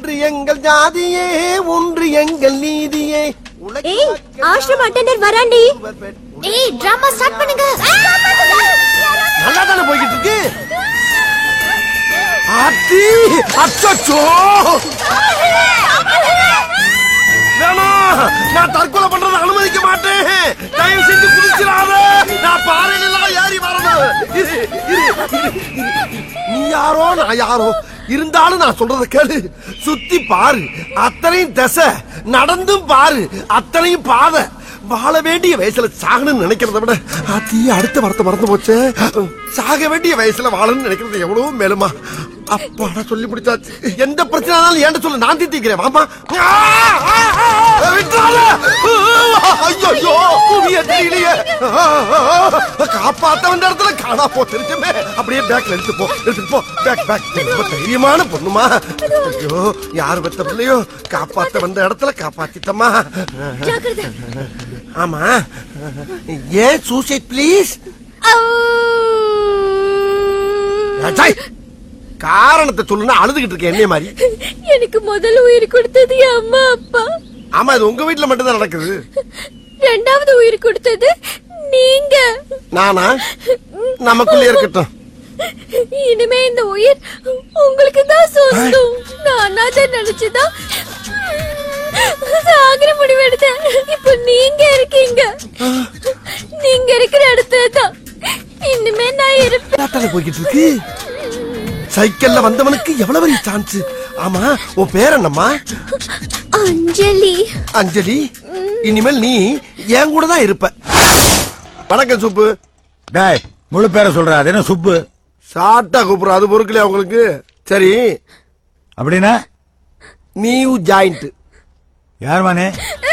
ஒன்று எங்கள் ஜாதியே ஒன்று எங்கள் நீதியே ஏய் ஆஷ்ரம் அட்டெண்டர் வராண்டி ஏய் டிராமா ஸ்டார்ட் பண்ணுங்க நல்லா தானே போய்கிட்டு இருக்கு அத்தி அச்சோ வேணாம் நான் தற்கொலை பண்றதை அனுமதிக்க மாட்டேன் தயவு செஞ்சு குதிச்சிடாத நான் பாறையில எல்லாம் ஏறி வரணும் இரு, இரு, இரு, இரு. நீ யாரோ நான் யாரோ இருந்தாலும் நான் சொல்றத கேளு சுத்தி பாரு அத்தனையும் திசை நடந்தும் பாரு அத்தனையும் பாதை வாழ வேண்டிய வயசுல சாகணும்னு நினைக்கிறத விட அத்தி அடுத்த வார்த்தை மறந்து போச்சே சாக வேண்டிய வயசுல வாழணும்னு நினைக்கிறது எவ்வளவு மேலுமா அப்பாடா சொல்லி முடிச்சாச்சு எந்த பிரச்சனைனாலும் ஏன்ட சொல்லு நான் தீர்த்திக்கிறேன் வாமா ஆ, ஆ, ஆ, விட்டுறாத. ஐயோ புதிய தெரியலையே ஆ, ஆ, ஆ, காப்பாத்த வந்த இடத்துல காணா போ தெரிஞ்சுமே அப்படியே பேக்ல எடுத்து போ எடுத்துட்டு போ பேக் பேக் ரொம்ப தைரியமான பொண்ணுமா ஐயோ யார் பெத்த பிள்ளையோ காப்பாத்த வந்த இடத்துல காப்பாத்திட்டமா ஜாக்கிரதை ஆமா ஏன் சூசைட் ப்ளீஸ் காரணத்தை சொல்லுனா அழுதுகிட்டு இருக்க என்னைய மாதிரி எனக்கு முதல்ல உயிர் கொடுத்தது என் அம்மா அப்பா ஆமா இது உங்க வீட்டுல மட்டும் தான் நடக்குது ரெண்டாவது உயிர் கொடுத்தது நீங்க நானா நமக்குள்ளே இருக்கட்டும் இனிமே இந்த உயிர் உங்களுக்கு தான் சொந்தம் நான் தான் நினைச்சுதான் சாகிற முடிவு எடுத்தேன் இப்போ நீங்க இருக்கீங்க நீங்க இருக்கிற இடத்துல தான் இனிமே நான் இருப்பேன் நாட்டால போய்கிட்டு இருக்கு சைக்கிள்ல வந்தவனுக்கு எவ்வளவு பெரிய சான்ஸ் ஆமா உன் பேர் என்னம்மா அஞ்சலி அஞ்சலி இனிமேல் நீ என் கூட தான் இருப்ப வணக்கம் சூப்பு டேய் முழு பேரை சொல்ற அது என்ன சுப்பு ஷார்ட்டா கூப்பிடுற அது பொறுக்கலையா உங்களுக்கு சரி அப்படின்னா நியூ ஜாயிண்ட் யாருமானே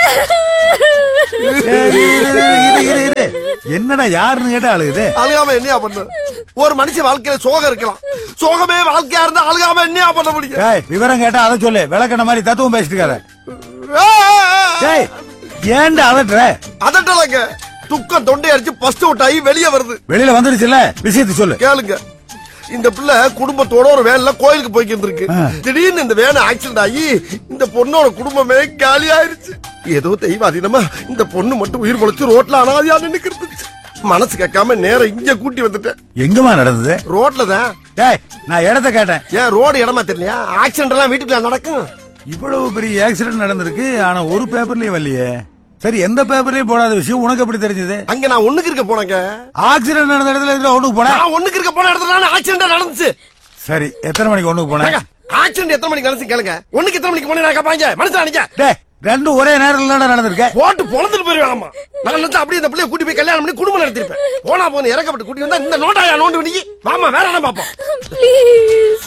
என்னடா யாருன்னு கேட்டா அழுகுது அழுகாம என்னையா பண்ண ஒரு மனுஷன் வாழ்க்கையில சோகம் இருக்கலாம் சோகமே வாழ்க்கையா இருந்தா அழுகாம என்னையா பண்ண முடியும் டேய் விவரம் கேட்டா அதை சொல்லு விளக்கண மாதிரி தத்துவம் பேசிட்டு இருக்காத டேய் ஏன்டா அதட்டுற அதட்டலங்க துக்கம் தொண்டை அடிச்சு பஸ்ட் அவுட் ஆகி வெளியே வருது வெளியில வந்துருச்சுல விஷயத்தை சொல்லு கேளுங்க இந்த பிள்ளை குடும்பத்தோட ஒரு வேன்ல கோயிலுக்கு போய்க்கிட்டு இருக்கு ஆ. திடீர்னு இந்த வேன் ஆக்சிடென்ட் ஆகி இந்த பொண்ணோட குடும்பமே காலி ஆயிருச்சு ஏதோ தெய்வ அதீனமா இந்த பொண்ணு மட்டும் உயிர் பொழைச்சு ரோட்ல அனாதியா நின்னுக்கிறது மனசு கேட்காம நேரம் இங்க கூட்டி வந்துட்டேன் எங்கம்மா நடந்தது ரோட்ல தான் டேய் நான் இடத்த கேட்டேன் ஏன் ரோடு இடமா தெரியலையா ஆக்சிடென்ட் எல்லாம் வீட்டுக்குள்ள நடக்கும் இவ்வளவு பெரிய ஆக்சிடென்ட் நடந்திருக்கு ஆனா ஒரு பேப்பர்லயும் வரலையே சரி எந்த பேப்பர்லயும் போடாத விஷயம் உனக்கு எப்படி தெரிஞ்சது அங்க நான் ஒண்ணுக்கு இருக்க போனேங்க ஆக்சிடென்ட் நடந்த இடத்துல இதுல ஒண்ணுக்கு போன நான் ஒண்ணுக்கு இருக்க போன இடத்துல ஆக்சிடென்ட் நடந்துச்சு சரி எத்தனை மணிக்கு ஒண்ணுக்கு போன ஆக்சிடென்ட் எத்தனை மணிக்கு நடந்துச்சு கேளுங்க ஒண்ணுக்கு எத்தனை மணிக்கு போனேன் கேப்பாங்க மனுஷன் நினைக்க டேய் ரெண்டும் ஒரே நேரத்துல தானே நடந்திருக்க போட்டு பொழந்துட்டு போயிருவாங்கம்மா நான் வந்து அப்படியே இந்த பிள்ளைய கூட்டி போய் கல்யாணம் பண்ணி குடும்பம் நடத்திருப்பேன் போனா போன இறக்கப்பட்டு கூட்டி வந்தா இந்த நோட்டாயா நோண்டு பண்ணி வாமா வேற என்ன பாப்போம் ப்ளீஸ்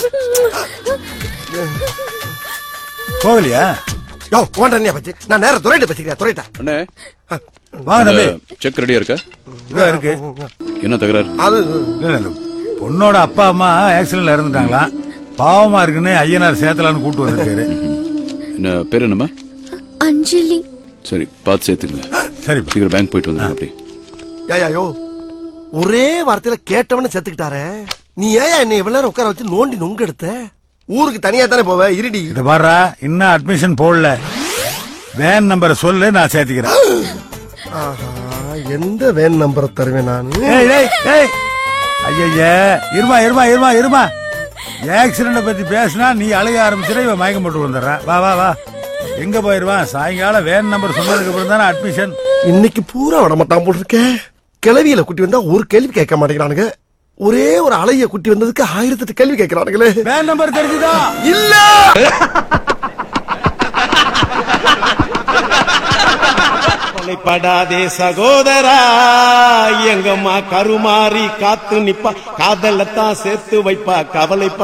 போகலையா யோ ஓண்டனியா பத்தி நான் நேரா துறையிட்ட பத்திக்கிறேன் துறையிட்ட அண்ணே வாங்க தம்பி செக் ரெடியா இருக்கா இதோ இருக்கு என்ன தகராறு அது இல்ல, இல்ல, பொண்ணோட அப்பா அம்மா ஆக்சிடென்ட்ல இறந்துட்டாங்களாம் பாவமா இருக்குன்னு ஐயனார் சேத்தலான்னு கூட்டு வந்திருக்காரு என்ன பேர் என்னம்மா அஞ்சலி சரி பார்த்து சேர்த்துங்க சரி சீக்கிரம் பேங்க் போயிட்டு வந்துடுங்க அப்படி ஏயா யோ ஒரே வார்த்தையில கேட்டவன செத்துக்கிட்டாரே நீ ஏன் என்னை இவ்வளவு நேரம் உட்கார வச்சு நோண்டி நொங்க எடுத்த ஊருக்கு தனியா தானே போவ இருடி இத பாரு இன்னும் அட்மிஷன் போடல வேன் நம்பரை சொல்லு நான் சேர்த்துக்கிறேன் ஆஹா எந்த வேன் நம்பரை தருவேன் நானு ஏய் டேய் டேய் ஐயய்ய இருமா இருமா இருமா இருமா ஆக்சிடென்ட பத்தி பேசினா நீ அழுக ஆரம்பிச்சிட இவன் மயக்கம் போட்டு வந்துடுறான் வா வா வா எங்க போயிருவான் சாயங்காலம் வேன் நம்பர் சொன்னதுக்கு அப்புறம் தானே அட்மிஷன் இன்னைக்கு பூரா விட மாட்டான் போல இருக்கேன் கிளவியில குட்டி வந்தா ஒரு கேள்வி கேட்க மாட்டேங்கிறானுங்க ஒரே ஒரு அலைய குட்டி வந்ததுக்கு ஆயிரத்தெட்டு கேள்வி கேட்கிறானுங்களே வேன் நம்பர் தெரிஞ்சுதா இல்ல படாதே சகோதரா எங்கம்மா கருமாறி காத்து நிப்பா காதலத்தான் சேர்த்து வைப்பா கவலைப்பா